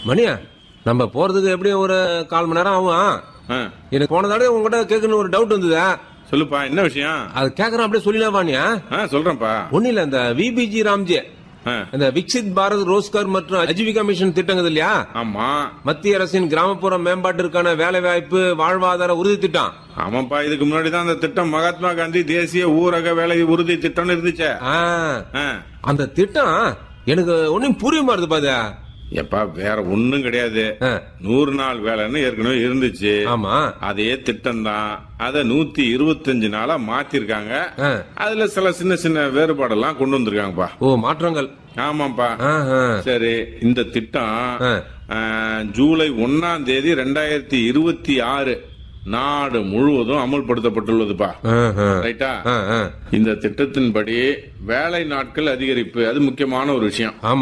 மணியா நம்ம போறதுக்கு எப்படியும் ஒரு கால் மணி நேரம் ஆகும் ஆ, எனக்கு போன தடவை உங்ககிட்ட கேட்கணும்னு ஒரு டவுட் வந்தது சொல்லுப்பா என்ன விஷயம் அது கேக்குறேன் அப்படியே சொல்லினா வாணியா ஆ சொல்றேன்ப்பா ஒண்ணு இல்ல இந்த விபிஜி ராம்ஜி ஆ, இந்த விக்சித் பாரத் ரோஸ்கர் மற்றும் அஜீவிகா மிஷன் திட்டங்கள் இல்லையா ஆமா மத்திய அரசின் கிராமப்புற மேம்பாட்டிற்கான வேலை வாய்ப்பு வாழ்வாதார உறுதி திட்டம் ஆமாப்பா இதுக்கு முன்னாடி தான் அந்த திட்டம் மகாத்மா காந்தி தேசிய ஊரக வேலை உறுதி திட்டம்னு இருந்துச்சே ஆ, ஆ, அந்த திட்டம் எனக்கு ஒன்னும் புரிய மாட்டுது பாது எப்பா வேற ஒண்ணும் கிடையாது ஆ, நூறு நாள் வேலைன்னு ஏற்கனவே இருந்துச்சு ஆமா அதே திட்டம் தான் அத நூத்தி இருபத்தஞ்சு நாளா மாத்திருக்காங்க ஆ. அதுல சில சின்ன சின்ன வேறுபாடெல்லாம் கொண்டு வந்திருக்காங்கப்பா ஓ மாற்றங்கள் ஆமாப்பா ஆஹா. சரி இந்த திட்டம் ஆ. ஆ, ஜூலை ஒன்னாம் தேதி ரெண்டாயிரத்தி இருபத்தி ஆறு நாடு முழுவதும் அமல்படுத்தப்பட்டுள்ளதுப்பா ஆஹா. ரைட்டா ஆ, ஆ. இந்த திட்டத்தின்படி வேலை நாட்கள் அதிகரிப்பு அது முக்கியமான ஒரு விஷயம் ஆமா